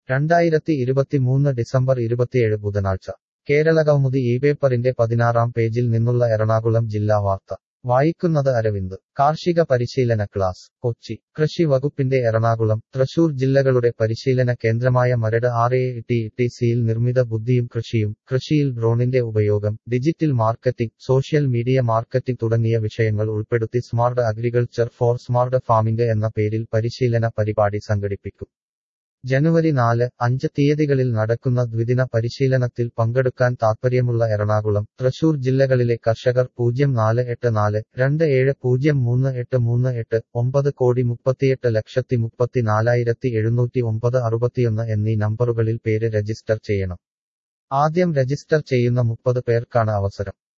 രണ്ടായിരത്തി ഇരുപത്തിമൂന്ന് ഡിസംബർ ഇരുപത്തിയേഴ് ബുധനാഴ്ച കേരളകൗമുദി ഈ പേപ്പറിന്റെ പതിനാറാം പേജിൽ നിന്നുള്ള എറണാകുളം ജില്ലാ വാർത്ത വായിക്കുന്നത് അരവിന്ദ് കാർഷിക പരിശീലന ക്ലാസ് കൊച്ചി കൃഷി വകുപ്പിന്റെ എറണാകുളം തൃശൂർ ജില്ലകളുടെ പരിശീലന കേന്ദ്രമായ Maradu R A T T സിയിൽ നിർമ്മിത ബുദ്ധിയും കൃഷിയും കൃഷിയിൽ ഡ്രോണിന്റെ ഉപയോഗം digital marketing social media marketing തുടങ്ങിയ വിഷയങ്ങൾ ഉൾപ്പെടുത്തി smart agriculture for smart farming എന്ന പേരിൽ പരിശീലന പരിപാടി സംഘടിപ്പിക്കും ജനുവരി നാല് അഞ്ച് തീയതികളിൽ നടക്കുന്ന ദ്വിദിന പരിശീലനത്തിൽ പങ്കെടുക്കാൻ താൽപ്പര്യമുള്ള എറണാകുളം തൃശൂർ ജില്ലകളിലെ കർഷകർ പൂജ്യം നാല് എട്ട് നാല് രണ്ട് ഏഴ് പൂജ്യം മൂന്ന് എട്ട് മൂന്ന് എട്ട് ഒമ്പത് കോടി മുപ്പത്തിയെട്ട് ലക്ഷത്തി മുപ്പത്തിനാലായിരത്തി എഴുന്നൂറ്റി ഒമ്പത് അറുപത്തിയൊന്ന് എന്നീ നമ്പറുകളിൽ പേര് രജിസ്റ്റർ ചെയ്യണം ആദ്യം രജിസ്റ്റർ ചെയ്യുന്ന മുപ്പത് പേർക്കാണ് അവസരം